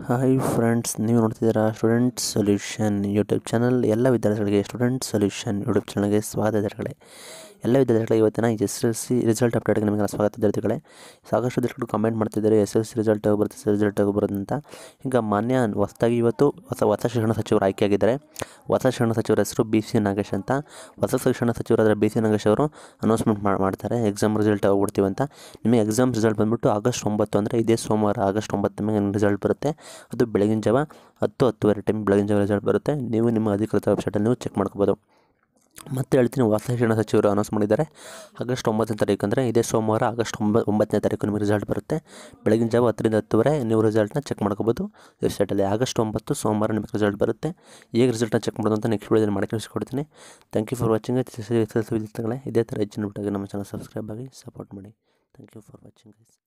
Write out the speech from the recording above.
hi friends ನೀವು ನೋಡ್ತಿದ್ದೀರಾ student solution YouTube channel ಎಲ್ಲ ವಿದ್ಯಾರ್ಥಿಗಳಿಗೆ ಸ್ಟೂಡೆಂಟ್ ಸೊಲ್ಯೂಷನ್ ಯೂಟ್ಯೂಬ್ ಚಾನಲ್ಗೆ ಸ್ವಾಗತ ವಿದ್ಯಾರ್ಥಿಗಳೇ ಎಲ್ಲ ವಿದ್ಯಾರ್ಥಿಗಳಿಗೆ ಇವತ್ತಿನ ಎಸ್ ಎಲ್ ಸಿ ರಿಸಲ್ಟ್ ಅಪ್ಡೇಟ್ಗೆ ನಿಮಗೆ ಸ್ವಾಗತ ವಿದ್ಯಾರ್ಥಿಗಳೇ ಸಾಕಷ್ಟು ವಿದ್ಯಾರ್ಥಿಗಳು ಕಮೆಂಟ್ ಮಾಡ್ತಿದ್ದಾರೆ ಎಸ್ ಎಲ್ ಸಿ ರಿಸಲ್ಟ್ ಬರುತ್ತೆ ಎಸ್ ರಿಸಲ್ಟ್ ಬರುತ್ತೆ ಅಂತ ಈಗ ಮಾನ್ಯ ಹೊಸದಾಗಿ ಇವತ್ತು ಹೊಸ ಹೊಸ ಶಿಕ್ಷಣ ಸಚಿವರು ಆಯ್ಕೆಯಾಗಿದ್ದಾರೆ ಹೊಸ ಶಿಕ್ಷಣ ಸಚಿವರ ಹೆಸರು ಬಿ ಸಿ ನಾಗೇಶ್ ಅಂತ ಹೊಸ ಶಿಕ್ಷಣ ಸಚಿವರಾದ ಬಿ ಸಿ ನಾಗೇಶ್ ಅವರು ಅನೌನ್ಸ್ಮೆಂಟ್ ಮಾಡ್ತಾರೆ ಎಕ್ಸಾಮ್ ರಿಸಲ್ಟ್ ಹೋಗ್ಬಿಡ್ತೀವಿ ಅಂತ ನಿಮಗೆ ಎಕ್ಸಾಮ್ ರಿಸಲ್ಟ್ ಬಂದುಬಿಟ್ಟು ಆಗಸ್ಟ್ ಒಂಬತ್ತು ಅಂದರೆ ಇದೇ ಸೋಮವಾರ ಆಗಸ್ಟ್ ಒಂಬತ್ತು ನಿಮಗೆ ರಿಸಲ್ಟ್ ಬರುತ್ತೆ ಅದು ಬೆಳಗಿನ ಜಾವ ಹತ್ತು ಹತ್ತುವರೆ ಟೈಮ್ ಬೆಳಗಿನ ಜಾವ ರಿಸಲ್ಟ್ ಬರುತ್ತೆ ನೀವು ನಿಮ್ಮ ಅಧಿಕೃತ ವೆಬ್ಸೈಟಲ್ಲಿ ನೀವು ಚೆಕ್ ಮಾಡ್ಕೋಬೋದು ಮತ್ತೆ ಹೇಳ್ತೀನಿ ಹೊಸ ಶಿಕ್ಷಣ ಸಚಿವರು ಅನೌನ್ಸ್ ಮಾಡಿದ್ದಾರೆ ಆಗಸ್ಟ್ ಒಂಬತ್ತನೇ ತಾರೀಕು ಅಂದರೆ ಇದೇ ಸೋಮವಾರ ಆಗಸ್ಟ್ ಒಂಬ ಒಂಬತ್ತನೇ ತಾರೀಕು ನಿಮಗೆ ರಿಸಲ್ಟ್ ಬರುತ್ತೆ ಬೆಳಗಿನ ಜಾವ ಹತ್ತರಿಂದ ಹತ್ತುವರೆ ನೀವು ರಿಸಲ್ಟ್ನ ಚೆಕ್ ಮಾಡ್ಕೋಬೋದು ವೆಬ್ಸೈಟಲ್ಲಿ ಆಗಸ್ಟ್ ಒಂಬತ್ತು ಸೋಮವಾರ ನಿಮಗೆ ರಿಸಲ್ಟ್ ಬರುತ್ತೆ ಹೇಗೆ ರಿಸಲ್ಟ್ನ ಚೆಕ್ ಮಾಡೋದು ಅಂತ ನೆಕ್ಸ್ಟ್ ವಿಡಿಯೋದಲ್ಲಿ ಮಾಡಿ ತಿಳಿಸ್ಕೊಡ್ತೀನಿ ಥ್ಯಾಂಕ್ ಯು ಫಾರ್ ವಾಚಿಂಗ್ ವಿದ್ಯಾರ್ಥಿಗಳೇ ಇದೇ ಥರ ಹೆಚ್ಚಿನ ಬಿಟ್ಟಾಗ ನಮ್ಮ ಚಾನಲ್ ಸಬ್ಸ್ಕ್ರೈಬ್ ಆಗಿ ಸಪೋರ್ಟ್ ಮಾಡಿ thank you for watching guys